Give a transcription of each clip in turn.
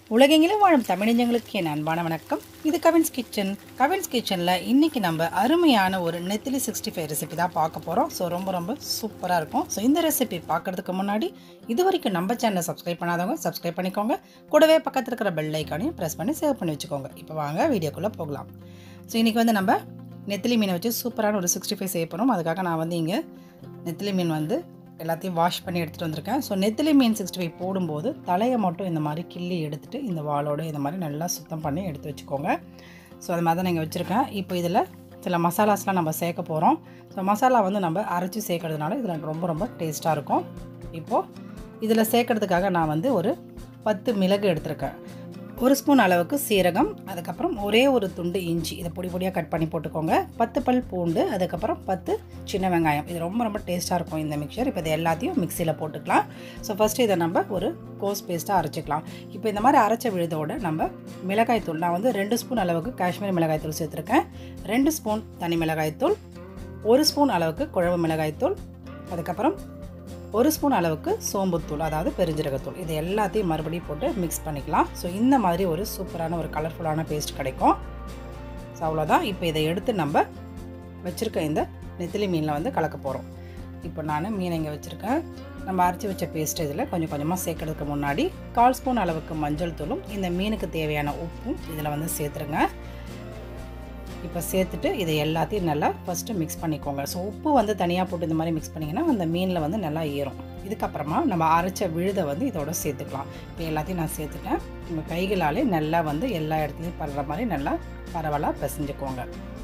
உலகெங்கிலும் வாழும் தமிழஞ்சங்களுக்கு என் அன்பான வணக்கம் இது கவின்ஸ் கிச்சன் கவின்ஸ் கிச்சனில் இன்றைக்கி நம்ம அருமையான ஒரு நெத்திலி சிக்ஸ்டி ஃபைவ் ரெசிபி தான் பார்க்க போகிறோம் ஸோ ரொம்ப ரொம்ப சூப்பராக இருக்கும் ஸோ இந்த ரெசிபி பார்க்கறதுக்கு முன்னாடி இது வரைக்கும் நம்ம சேனலை சப்ஸ்கிரைப் பண்ணாதவங்க சப்ஸ்கிரைப் பண்ணிக்கோங்க கூடவே பக்கத்தில் இருக்கிற பெல் ஐக்கானையும் ப்ரெஸ் பண்ணி சேவ் பண்ணி வச்சுக்கோங்க இப்போ வாங்க வீடியோக்குள்ளே போகலாம் ஸோ இன்றைக்கி வந்து நம்ம நெத்திலி மீனை வச்சு சூப்பரான ஒரு சிக்ஸ்டி ஃபைவ் செய்ய போகிறோம் அதுக்காக நான் வந்து இங்கே நெத்திலி மீன் வந்து எல்லாத்தையும் வாஷ் பண்ணி எடுத்துகிட்டு வந்திருக்கேன் ஸோ நெத்திலி மீன் சிக்ஸ்டி ஃபைவ் போடும்போது தலையை மட்டும் இந்த மாதிரி கிள்ளி எடுத்துகிட்டு இந்த வாலோடு இந்த மாதிரி நல்லா சுத்தம் பண்ணி எடுத்து வச்சுக்கோங்க ஸோ அது மாதிரி தான் நீங்கள் வச்சுருக்கேன் இப்போ இதில் சில மசாலாஸ்லாம் நம்ம சேர்க்க போகிறோம் ஸோ மசாலா வந்து நம்ம அரைச்சி சேர்க்கறதுனால இதில் ரொம்ப ரொம்ப டேஸ்ட்டாக இருக்கும் இப்போது இதில் சேர்க்கறதுக்காக நான் வந்து ஒரு பத்து மிளகு எடுத்திருக்கேன் ஒரு ஸ்பூன் அளவுக்கு சீரகம் அதுக்கப்புறம் ஒரே ஒரு துண்டு இஞ்சி இதை பொடி பொடியாக கட் பண்ணி போட்டுக்கோங்க பத்து பல் பூண்டு அதுக்கப்புறம் பத்து சின்ன வெங்காயம் இது ரொம்ப ரொம்ப டேஸ்ட்டாக இருக்கும் இந்த மிக்சர் இப்போ இது எல்லாத்தையும் மிக்சியில் போட்டுக்கலாம் ஸோ ஃபஸ்ட்டு இதை நம்ம ஒரு கோஸ் பேஸ்ட்டாக அரைச்சிக்கலாம் இப்போ இந்த மாதிரி அரைச்ச விழுதோட நம்ம மிளகாய்த்தூள் நான் வந்து ரெண்டு ஸ்பூன் அளவுக்கு காஷ்மீரி மிளகாய்த்தூள் சேர்த்துருக்கேன் ரெண்டு ஸ்பூன் தனி மிளகாய்த்தூள் ஒரு ஸ்பூன் அளவுக்கு குழம்பு மிளகாய்த்தூள் அதுக்கப்புறம் ஒரு ஸ்பூன் அளவுக்கு சோம்புத்தூள் அதாவது பெருஞ்சீரகத்தூள் இது எல்லாத்தையும் மறுபடியும் போட்டு மிக்ஸ் பண்ணிக்கலாம் ஸோ இந்த மாதிரி ஒரு சூப்பரான ஒரு கலர்ஃபுல்லான பேஸ்ட் கிடைக்கும் ஸோ அவ்வளோதான் இப்போ இதை எடுத்து நம்ம வச்சுருக்க இந்த நெத்திலி மீனில் வந்து கலக்க போகிறோம் இப்போ நான் மீனை இங்கே வச்சுருக்கேன் நம்ம அரைச்சி வச்ச பேஸ்ட் இதில் கொஞ்சம் கொஞ்சமாக சேர்க்கறதுக்கு முன்னாடி கால் ஸ்பூன் அளவுக்கு மஞ்சள் தூளும் இந்த மீனுக்கு தேவையான உப்பும் இதில் வந்து சேர்த்துருங்க இப்போ சேர்த்துட்டு இதை எல்லாத்தையும் நல்லா ஃபஸ்ட்டு மிக்ஸ் பண்ணிக்கோங்க ஸோ உப்பு வந்து தனியாக போட்டு இந்த மாதிரி மிக்ஸ் பண்ணிங்கன்னா அந்த மீனில் வந்து நல்லா ஏறும் இதுக்கப்புறமா நம்ம அரைச்ச விழுதை வந்து இதோட சேர்த்துக்கலாம் இப்போ எல்லாத்தையும் நான் சேர்த்துட்டேன் நம்ம கைகளாலே நல்லா வந்து எல்லா இடத்துலையும் படுற மாதிரி நல்லா பரவலாக பிசைஞ்சுக்கோங்க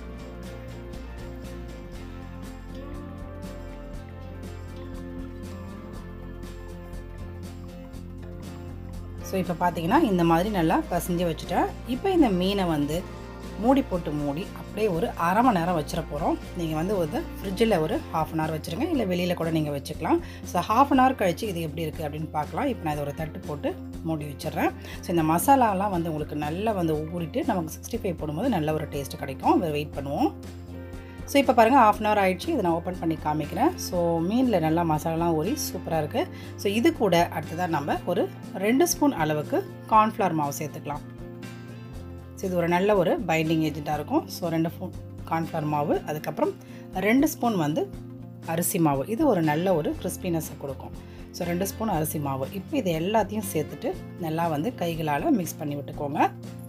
ஸோ இப்போ பார்த்தீங்கன்னா இந்த மாதிரி நல்லா பசைஞ்சு வச்சுட்டேன் இப்போ இந்த மீனை வந்து மூடி போட்டு மூடி அப்படியே ஒரு அரை மணி நேரம் வச்சிட போகிறோம் நீங்கள் வந்து ஒரு ஃப்ரிட்ஜில் ஒரு ஹாஃப் அன் ஹவர் வச்சுருங்க இல்லை வெளியில் கூட நீங்கள் வச்சுக்கலாம் ஸோ ஹாஃப் அன் ஹவர் கழித்து இது எப்படி இருக்குது அப்படின்னு பார்க்கலாம் இப்போ நான் இதை ஒரு தட்டு போட்டு மூடி வச்சிடுறேன் ஸோ இந்த மசாலாலாம் வந்து உங்களுக்கு நல்லா வந்து ஊறிட்டு நமக்கு சிக்ஸ்டி ஃபைவ் போடும்போது நல்ல ஒரு டேஸ்ட் கிடைக்கும் வெயிட் பண்ணுவோம் ஸோ இப்போ பாருங்கள் ஆஃப் அன் ஹவர் ஆகிடுச்சு இதை நான் ஓப்பன் பண்ணி காமிக்கிறேன் ஸோ மீனில் நல்லா மசாலாலாம் ஊறி சூப்பராக இருக்குது ஸோ இது கூட அடுத்ததாக நம்ம ஒரு ரெண்டு ஸ்பூன் அளவுக்கு கார்ன்ஃப்ளவர் மாவு சேர்த்துக்கலாம் ஸோ இது ஒரு நல்ல ஒரு பைண்டிங் ஏஜெண்ட்டாக இருக்கும் ஸோ ரெண்டு ஸ்பூன் கார்ன்ஃப்ளவர் மாவு அதுக்கப்புறம் ரெண்டு ஸ்பூன் வந்து அரிசி மாவு இது ஒரு நல்ல ஒரு கிறிஸ்பினஸை கொடுக்கும் ஸோ ரெண்டு ஸ்பூன் அரிசி மாவு இப்போ இது எல்லாத்தையும் சேர்த்துட்டு நல்லா வந்து கைகளால் மிக்ஸ் பண்ணி விட்டுக்கோங்க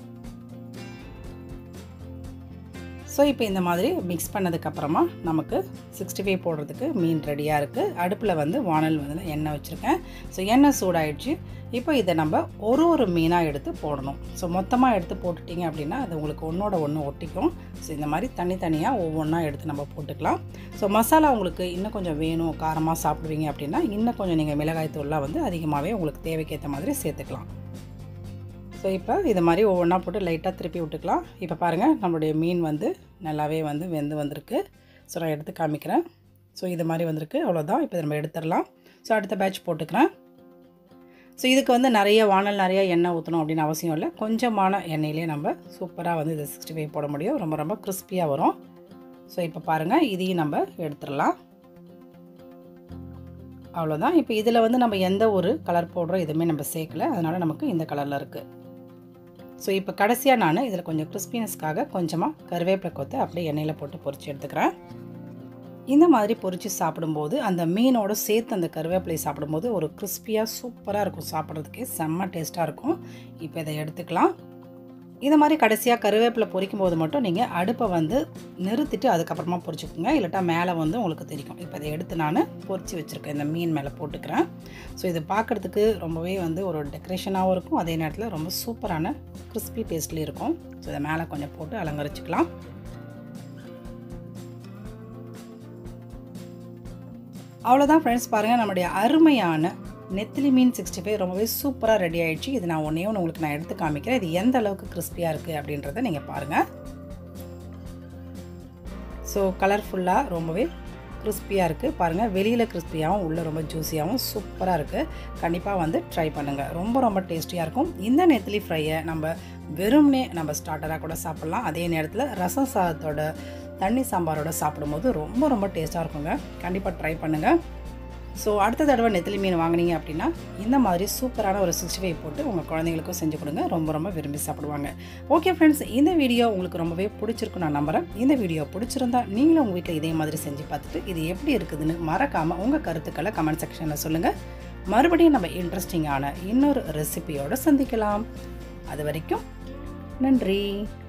ஸோ இப்போ இந்த மாதிரி மிக்ஸ் பண்ணதுக்கப்புறமா நமக்கு சிக்ஸ்டி ஃபைவ் போடுறதுக்கு மீன் ரெடியாக இருக்குது அடுப்பில் வந்து வானல் வந்து எண்ணெய் வச்சுருக்கேன் ஸோ எண்ணெய் சூடாயிடுச்சு இப்போ இதை நம்ம ஒரு ஒரு மீனாக எடுத்து போடணும் ஸோ மொத்தமாக எடுத்து போட்டுட்டிங்க அப்படின்னா அது உங்களுக்கு ஒன்றோட ஒன்று ஒட்டிக்கும் ஸோ இந்த மாதிரி தனித்தனியாக ஒவ்வொன்றா எடுத்து நம்ம போட்டுக்கலாம் ஸோ மசாலா உங்களுக்கு இன்னும் கொஞ்சம் வேணும் காரமாக சாப்பிடுவீங்க அப்படின்னா இன்னும் கொஞ்சம் நீங்கள் மிளகாய் தூள்லாம் வந்து அதிகமாகவே உங்களுக்கு தேவைக்கேற்ற மாதிரி சேர்த்துக்கலாம் ஸோ இப்போ இது மாதிரி ஒவ்வொன்றா போட்டு லைட்டாக திருப்பி விட்டுக்கலாம் இப்போ பாருங்கள் நம்மளுடைய மீன் வந்து நல்லாவே வந்து வெந்து வந்திருக்கு ஸோ நான் எடுத்து காமிக்கிறேன் ஸோ இது மாதிரி வந்திருக்கு அவ்வளோதான் இப்போ நம்ம எடுத்துடலாம் ஸோ அடுத்த பேட்ச் போட்டுக்கிறேன் ஸோ இதுக்கு வந்து நிறைய வானல் நிறைய எண்ணெய் ஊற்றணும் அப்படின்னு அவசியம் இல்லை கொஞ்சமான எண்ணெயிலே நம்ம சூப்பராக வந்து இது சிக்ஸ்டி ஃபைவ் போட முடியும் ரொம்ப ரொம்ப கிறிஸ்பியாக வரும் ஸோ இப்போ பாருங்கள் இதையும் நம்ம எடுத்துடலாம் அவ்வளோதான் இப்போ இதில் வந்து நம்ம எந்த ஒரு கலர் பவுடரும் எதுவுமே நம்ம சேர்க்கல அதனால் நமக்கு இந்த கலரில் இருக்குது ஸோ இப்போ கடைசியாக நான் இதில் கொஞ்சம் கிறிஸ்பினஸ்க்காக கொஞ்சமாக கருவேப்பிலை கொத்து அப்படியே எண்ணெயில் போட்டு பொரிச்சு எடுத்துக்கிறேன் இந்த மாதிரி பொரித்து சாப்பிடும்போது அந்த மீனோடு சேர்த்து அந்த கருவேப்பிலையை சாப்பிடும்போது ஒரு கிறிஸ்பியாக சூப்பராக இருக்கும் சாப்பிட்றதுக்கே செம்ம டேஸ்ட்டாக இருக்கும் இப்போ இதை எடுத்துக்கலாம் இந்த மாதிரி கடைசியாக கருவேப்பிலை பொரிக்கும் போது மட்டும் நீங்கள் அடுப்பை வந்து நிறுத்திட்டு அதுக்கப்புறமா பொரிச்சுக்கோங்க இல்லாட்டா மேலே வந்து உங்களுக்கு தெரியும் இப்போ இதை எடுத்து நான் பொரிச்சு வச்சுருக்கேன் இந்த மீன் மேலே போட்டுக்கிறேன் ஸோ இது பார்க்குறதுக்கு ரொம்பவே வந்து ஒரு டெக்கரேஷனாகவும் இருக்கும் அதே நேரத்தில் ரொம்ப சூப்பரான கிறிஸ்பி டேஸ்ட்லேயும் இருக்கும் ஸோ இதை மேலே கொஞ்சம் போட்டு அலங்கரிச்சுக்கலாம் அவ்வளோதான் ஃப்ரெண்ட்ஸ் பாருங்கள் நம்முடைய அருமையான நெத்திலி மீன் சிக்ஸ்டி ஃபைவ் ரொம்பவே சூப்பராக ரெடி ஆகிடுச்சு இது நான் ஒன்றே ஒன்று உங்களுக்கு நான் எடுத்து காமிக்கிறேன் இது எந்த அளவுக்கு கிறிஸ்பியாக இருக்குது அப்படின்றத நீங்கள் பாருங்கள் ஸோ கலர்ஃபுல்லாக ரொம்பவே கிறிஸ்பியாக இருக்குது பாருங்கள் வெளியில் கிறிஸ்பியாகவும் உள்ளே ரொம்ப ஜூஸியாகவும் சூப்பராக இருக்குது கண்டிப்பாக வந்து ட்ரை பண்ணுங்கள் ரொம்ப ரொம்ப டேஸ்டியாக இருக்கும் இந்த நெத்திலி ஃப்ரையை நம்ம வெறும்னே நம்ம ஸ்டார்டராக கூட சாப்பிட்லாம் அதே நேரத்தில் ரசம் சாதத்தோட தண்ணி சாம்பாரோட சாப்பிடும்போது ரொம்ப ரொம்ப டேஸ்ட்டாக இருக்குங்க கண்டிப்பாக ட்ரை பண்ணுங்கள் ஸோ அடுத்த தடவை நெத்திலி மீன் வாங்குனீங்க அப்படின்னா இந்த மாதிரி சூப்பரான ஒரு சிக்ஸ்டி ஃபைவ் போட்டு உங்கள் குழந்தைங்களுக்கும் செஞ்சு கொடுங்க ரொம்ப ரொம்ப விரும்பி சாப்பிடுவாங்க ஓகே ஃப்ரெண்ட்ஸ் இந்த வீடியோ உங்களுக்கு ரொம்பவே பிடிச்சிருக்கும் நான் நம்புகிறேன் இந்த வீடியோ பிடிச்சிருந்தா நீங்களும் உங்கள் வீட்டில் இதே மாதிரி செஞ்சு பார்த்துட்டு இது எப்படி இருக்குதுன்னு மறக்காமல் உங்கள் கருத்துக்களை கமெண்ட் செக்ஷனில் சொல்லுங்கள் மறுபடியும் நம்ம இன்ட்ரெஸ்டிங்கான இன்னொரு ரெசிபியோடு சந்திக்கலாம் அது வரைக்கும் நன்றி